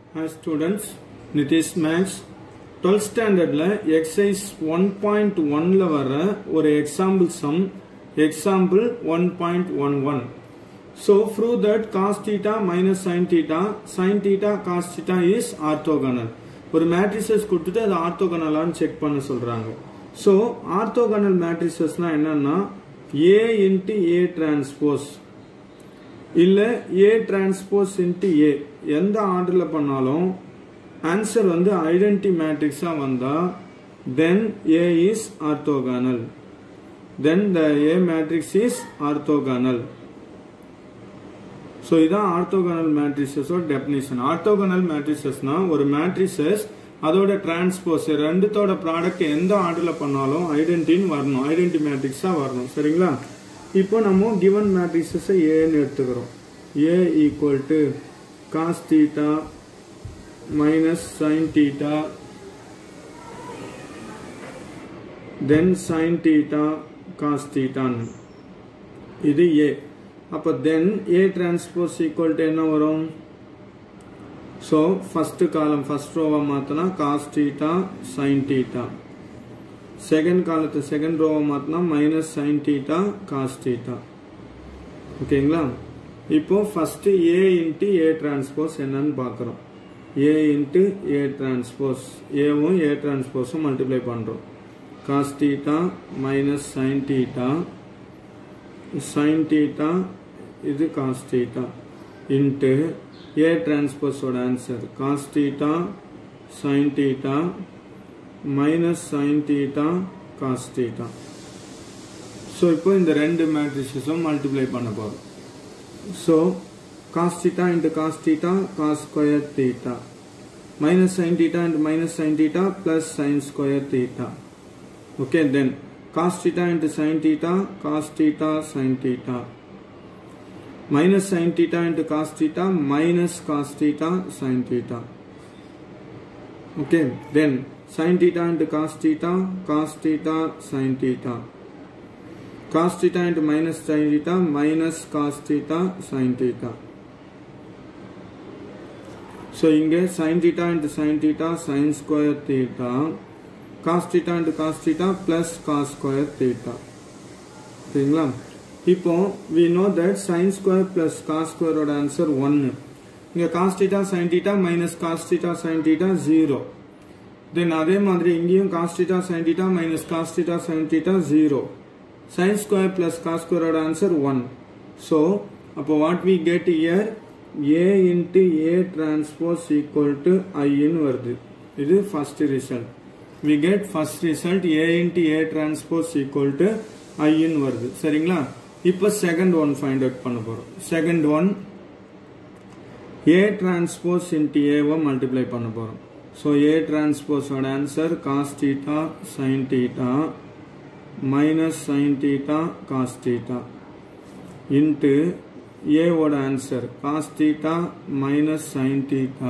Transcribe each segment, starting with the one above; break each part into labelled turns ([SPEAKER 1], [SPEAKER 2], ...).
[SPEAKER 1] Hi students, Nitish Max 12th ஸ்டாண்டர்டில் exercise one point ஒன்ல வர ஒரு example some example one point one one so prove that cos theta minus sine theta sine theta cos theta is orthogonal ஒரு matrices கொடுத்துட்டு அது ஆர்த்தோகனலான்னு check பண்ண சொல்றாங்க so orthogonal மேட்ரிசஸ்னா என்னன்னா ஏ இன்ட்டு ஏ டிரான்ஸ்போஸ் இல்ல ஏ டிரான்ஸ்போஸ் இன்ட்டு ஏ எந்த ஆர்டர்ல பண்ணாலும் ஆன்சர் வந்து ஐடென்டி மேட்ரிக்ஸா வந்தா then A is orthogonal then the A matrix is orthogonal so இதான் ஆர்த்தோகனல் மேட்ரிசஸோட டெபினிஷன் ஆர்த்தோகனல் மேட்ரிசஸ்னா ஒரு மேட்ரிசஸ் அதோட டிரான்ஸ்போஸ் ரெண்டுத்தோட ப்ராடக்ட் எந்த ஆர்டர்ல பண்ணாலும் ஐடென்டின்னு வரணும் ஐடென்டி மேட்ரிக்ஸா வரணும் சரிங்களா இப்போ நம்ம கிவன் மேட்ரிக்ஸஸை ஏன்னு எடுத்துக்கிறோம் A equal to cos theta minus sine theta then sine theta cos தீட்டான்னு இது ஏ அப்போ then A transpose equal to என்ன வரும் ஸோ ஃபர்ஸ்ட் காலம் ஃபர்ஸ்ட் ரோவை மாற்றினா cos theta sine theta second காலத்து செகண்ட் ரோவை மாற்றினா minus sine theta cos theta ஓகேங்களா இப்போ first A into A transpose என்னன்னு பார்க்குறோம் ஏ இன்ட்டு ஏ டிரான்ஸ்போஸ் ஏவும் ஏ டிரான்ஸ்போஸும் மல்டிப்ளை பண்ணுறோம் cos theta minus sine theta sine theta இது காஸ் தீட்டா இன்ட்டு ஏ டிரான்ஸ்போஸோட answer cos theta sine theta minus sine theta cos theta so இப்போ இந்த ரெண்டு மேட்ரிசஸும் மல்டிப்ளை பண்ண போகிறோம் so cos theta into cos theta cos square theta minus sine theta into minus sine theta plus sine square theta okay then cos theta into sine theta cos theta sine theta minus sine theta into cos theta minus cos theta sine theta okay தென் sine theta into cos theta cos theta sine theta cos theta into minus sin theta minus cos theta sin theta so இங்கே sin theta into sin theta sin square theta cos theta into cos theta plus cos square theta சரிங்களா இப்போ we know that sin square plus cos square ஓட answer 1 இங்க cos theta sin theta minus cos theta sin theta 0 தென் அதே மாதிரி இங்கேயும் cos theta sin theta minus cos theta sin theta 0 sin square plus cos square ஓட answer 1 so அப்போ what we get here a into a transpose equal to i ன்னு வருது இது first result we get first result a into a transpose equal to i ன்னு வருது சரிங்களா இப்போ second one find out பண்ண போறோம் second one a transpose into a why multiply பண்ண போறோம் so a transpose ஓட ஆன்சர் cos theta sin theta minus sine theta cos theta into ஏவோட answer cos theta minus sine theta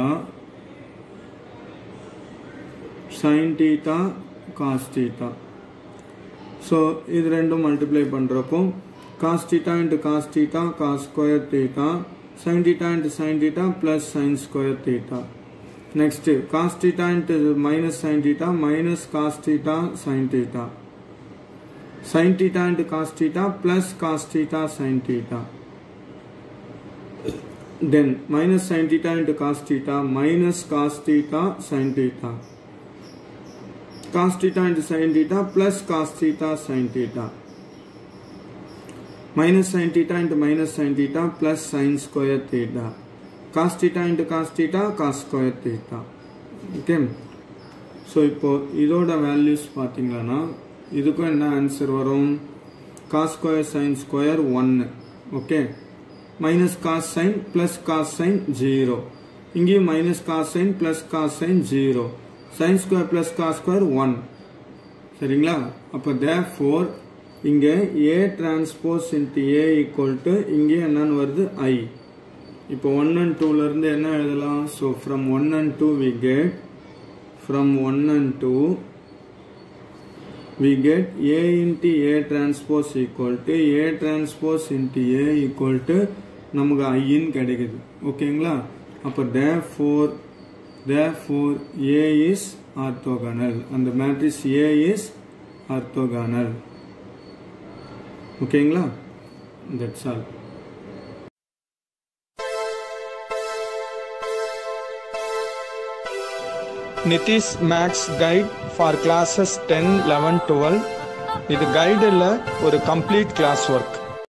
[SPEAKER 1] sine theta cos theta so இது ரெண்டும் multiply பண்ணுறப்போ cos theta into cos theta cos square theta sine theta into sine theta plus sine square theta next cos theta into minus sine theta minus cos theta sine theta sin theta into cos theta plus cos theta sin theta. Then minus sin theta into cos theta minus cos theta sin theta. Cos theta into sin theta plus cos theta sin theta. Minus sin theta into minus sin theta plus sin square theta. Cos theta into cos theta cos square theta. Okay. So இப்போ இதோட values பார்த்தீங்கன்னா இதுக்கும் என்ன answer வரும் cos square sine square ஒன்று okay minus cos sine plus cos sine zero இங்கேயும் minus cos sine plus cos sine zero sine square plus cos square one சரிங்களா அப்போ தே ஃபோர் இங்கே A transpose into A equal to இங்கே என்னன்னு வருது ஐ இப்போ one and டூலேருந்து என்ன எழுதலாம் so from one and two we get from one and two we get A into A transpose equal to A transpose into A equal to நமக்கு ஐன்னு கிடைக்குது ஓகேங்களா அப்போ therefore therefore A is orthogonal and the matrix A is orthogonal ஓகேங்களா that's all Nitish max guide for classes ten eleven twelve இது கைடில் ஒரு complete class work